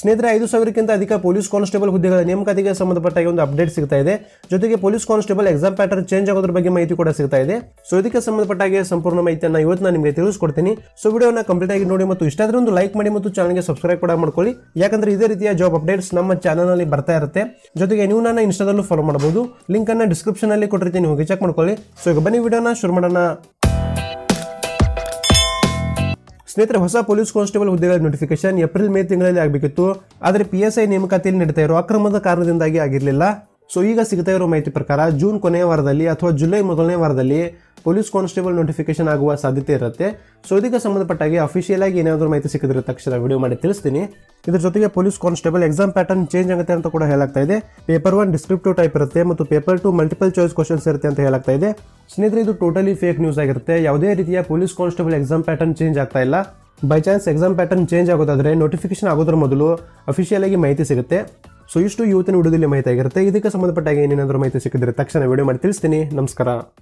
ಸ್ನೇಹಿತರೆ ಐದು ಸಾವಿರಕ್ಕಿಂತ ಅಧಿಕ ಪೊಲೀಸ್ ಕಾನ್ಸ್ಟೇಬಲ್ ಹುದ್ದೆಗಳ ನೇಮಕಾತಿಗೆ ಸಂಬಂಧಪಟ್ಟ ಈ ಒಂದು ಅಪ್ಡೇಟ್ ಸಿಗ್ತಾ ಇದೆ ಜೊತೆಗೆ police constable exam pattern change ಆಗೋದ್ರ ಬಗ್ಗೆ ಮಾಹಿತಿ ಕೂಡ ಸಿಗ್ತಾ ಇದೆ ಸೊ ಇದಕ್ಕೆ ಸಂಬಂಧಪಟ್ಟ ಹಾಗೆ ಸಂಪೂರ್ಣ ಮಾಹಿತಿಯನ್ನು ಇವತ್ತು ನಾನು ನಿಮಗೆ ತಿಳಿಸ್ಕೊಡ್ತೀನಿ ಸೊ ವಿಡಿಯೋನ ಕಂಪ್ಲೀಟ್ ಆಗಿ ನೋಡಿ ಮತ್ತು ಇಷ್ಟ ಆದ್ರೆ ಒಂದು ಲೈಕ್ ಮಾಡಿ ಮತ್ತು ಚಾನಲ್ಗೆ ಸಬ್ಸ್ಕ್ರೈಬ್ ಕೂಡ ಮಾಡ್ಕೊಳ್ಳಿ ಯಾಕಂದ್ರೆ ಇದೇ ರೀತಿಯ ಜಾಬ್ ಅಪ್ಡೇಟ್ಸ್ ನಮ್ಮ ಚಾನಲ್ನಲ್ಲಿ ಬರ್ತಾ ಇರುತ್ತೆ ಜೊತೆಗೆ ನೀವು ನನ್ನ ಇನ್ಸ್ಟಾದಲ್ಲೂ ಫಾಲೋ ಮಾಡಬಹುದು ಲಿಂಕ್ ಅನ್ನ ಡಿಸ್ಕ್ರಿಪ್ಷನ್ ಅಲ್ಲಿ ಕೊಟ್ಟಿರ್ತೀನಿ ಹೋಗಿ ಚೆಕ್ ಮಾಡ್ಕೊಳ್ಳಿ ಸೊ ಈಗ ಬನ್ನಿ ವಿಡಿಯೋನ ಶುರು ಮಾಡೋಣ ಸ್ನೇಹಿತರೆ ಹೊಸ ಪೊಲೀಸ್ ಕಾನ್ಸ್ಟೇಬಲ್ ಹುದ್ದೆಗಳ ನೋಟಿಫಿಕೇಶನ್ ಏಪ್ರಿಲ್ ಮೇ ತಿಂಗಳಲ್ಲಿ ಆಗಬೇಕಿತ್ತು ಆದರೆ ಪಿ ಎಸ್ ಐ ನೇಮಕಾತಿಯಲ್ಲಿ ನಡೀತಾ ಇರೋ ಅಕ್ರಮದ ಕಾರಣದಿಂದಾಗಿ ಆಗಿರಲಿಲ್ಲ ಸೊ ಈಗ ಸಿಗ್ತಾ ಇರೋ ಮಾಹಿತಿ ಪ್ರಕಾರ ಜೂನ್ ಕೊನೆಯ ವಾರದಲ್ಲಿ ಅಥವಾ ಜುಲೈ ಮೊದಲನೇ ವಾರದಲ್ಲಿ ಪೊಲೀಸ್ ಕಾನ್ಸ್ಟೇಬಲ್ ನೋಟಿಫಿಕೇಶನ್ ಆಗುವ ಸಾಧ್ಯತೆ ಇರುತ್ತೆ ಸೊ ಇದಕ್ಕೆ ಸಂಬಂಧಪಟ್ಟಾಗಿ ಅಫಿಷಿಯಲ್ ಆಗಿ ಏನಾದರೂ ಮಾಹಿತಿ ಸಿಕ್ಕಿದ್ರೆ ತಕ್ಷಣ ವಿಡಿಯೋ ಮಾಡಿ ತಿಳಿಸ್ತೀನಿ ಇದ್ರ ಜೊತೆಗೆ police constable exam pattern change ಆಗುತ್ತೆ ಅಂತ ಕೂಡ ಹೇಳಾಗ್ತಾ ಇದೆ ಪೇಪರ್ ಒನ್ ಡಿಸ್ಕ್ರಿಪ್ಟಿವ್ ಟೈಪ್ ಇರುತ್ತೆ ಮತ್ತು paper two multiple choice questions ಇರುತ್ತೆ ಅಂತ ಹೇಳಾಗ್ತಾ ಇದೆ ಸ್ನೇಹಿತರೆ ಇದು ಟೋಟಲಿ ಫೇಕ್ ನ್ಯೂಸ್ ಆಗಿರುತ್ತೆ ಯಾವುದೇ ರೀತಿಯ police constable exam pattern change ಆಗ್ತಾ ಇಲ್ಲ by chance exam pattern change ಆಗೋದಾದ್ರೆ ನೋಟಿಫಿಕೇಶನ್ ಆಗೋದ್ರ ಮೊದಲು ಅಫಿಷಿಯಲ್ ಆಗಿ ಮಾಹಿತಿ ಸಿಗುತ್ತೆ ಸೊ ಇಷ್ಟು ಇವತ್ತಿನ ವಿಡಿಯೋದಲ್ಲಿ ಮಾಹಿತಿ ಆಗಿರುತ್ತೆ ಇದಕ್ಕೆ ಸಂಬಂಧಪಟ್ಟಾಗ ಏನೇನಾದರೂ ಮಾಹಿತಿ ಸಿಕ್ಕಿದ್ರೆ ತಕ್ಷಣ ವಿಡಿಯೋ ಮಾಡಿ ತಿಳಿಸ್ತೀನಿ ನಮಸ್ಕಾರ